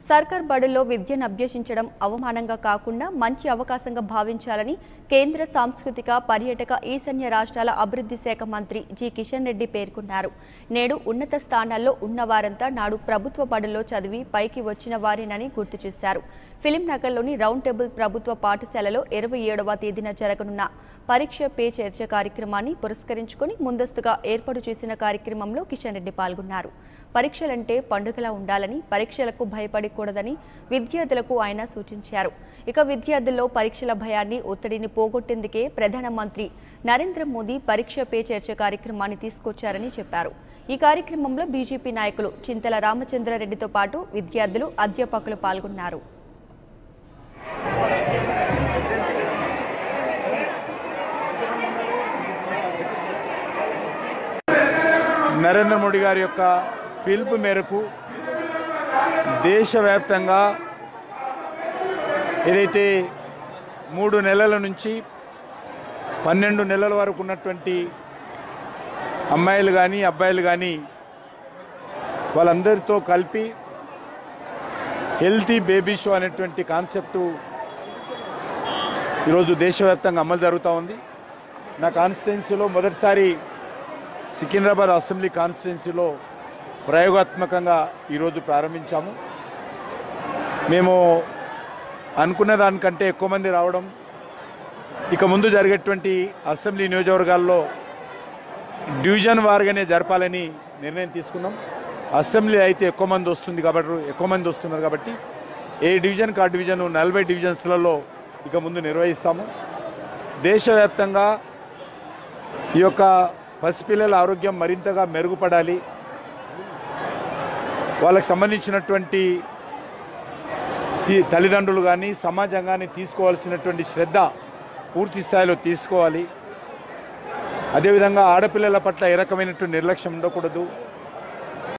సర్కార్ బడుల్లో విద్యను అభ్యసించడం అవమానంగా కాకుండా మంచి అవకాశంగా భావించాలని కేంద్ర సాంస్కృతిక పర్యాటక ఈశాన్య రాష్ట్రాల అభివృద్ధి శాఖ మంత్రి జి కిషన్ రెడ్డి పేర్కొన్నారు నేడు ఉన్నత స్థానాల్లో ఉన్నవారంతా నాడు ప్రభుత్వ బడుల్లో చదివి పైకి వచ్చిన వారేనని గుర్తు చేశారు ఫిలిం నగర్లోని రౌండ్ టేబుల్ ప్రభుత్వ పాఠశాలలో ఇరవై ఏడవ తేదీన జరగనున్న పరీక్ష పే చర్చ కార్యక్రమాన్ని పురస్కరించుకొని ముందస్తుగా ఏర్పాటు చేసిన కార్యక్రమంలో కిషన్ రెడ్డి పాల్గొన్నారు పరీక్షలంటే పండుగలా ఉండాలని పరీక్షలకు భయపడకూడదని విద్యార్థులకు ఆయన సూచించారు ఇక విద్యార్థుల్లో పరీక్షల భయాన్ని ఒత్తిడిని పోగొట్టేందుకే ప్రధానమంత్రి నరేంద్ర మోదీ పరీక్ష పే చర్చ కార్యక్రమాన్ని తీసుకొచ్చారని చెప్పారు ఈ కార్యక్రమంలో బీజేపీ నాయకులు చింతల రామచంద్రారెడ్డితో పాటు విద్యార్థులు అధ్యాపకులు పాల్గొన్నారు నరేంద్ర మోడీ గారి యొక్క పిలుపు మేరకు దేశవ్యాప్తంగా ఏదైతే మూడు నెలల నుంచి పన్నెండు నెలల వరకు ఉన్నటువంటి అమ్మాయిలు కానీ అబ్బాయిలు కానీ వాళ్ళందరితో కలిపి హెల్తీ బేబీ షో అనేటువంటి కాన్సెప్టు ఈరోజు దేశవ్యాప్తంగా అమలు జరుగుతూ ఉంది నా కాన్స్టిట్యున్సీలో మొదటిసారి సికింద్రాబాద్ అసెంబ్లీ కాన్స్టిట్యున్సీలో ప్రయోగాత్మకంగా ఈరోజు ప్రారంభించాము మేము అనుకున్న దానికంటే ఎక్కువ మంది రావడం ఇక ముందు జరిగేటువంటి అసెంబ్లీ నియోజకవర్గాల్లో డివిజన్ వారుగానే జరపాలని నిర్ణయం తీసుకున్నాం అసెంబ్లీ అయితే ఎక్కువ మంది వస్తుంది కాబట్టి ఎక్కువ మంది వస్తున్నారు కాబట్టి ఏ డివిజన్కి ఆ డివిజన్ నలభై డివిజన్స్లలో ఇక ముందు నిర్వహిస్తాము దేశవ్యాప్తంగా ఈ యొక్క పసిపిల్లల ఆరోగ్యం మరింతగా మెరుగుపడాలి వాళ్ళకి సంబంధించినటువంటి తీ- తల్లిదండ్రులు కానీ సమాజం కానీ తీసుకోవాల్సినటువంటి శ్రద్ధ పూర్తి స్థాయిలో తీసుకోవాలి అదేవిధంగా ఆడపిల్లల పట్ల ఏ రకమైనటువంటి నిర్లక్ష్యం ఉండకూడదు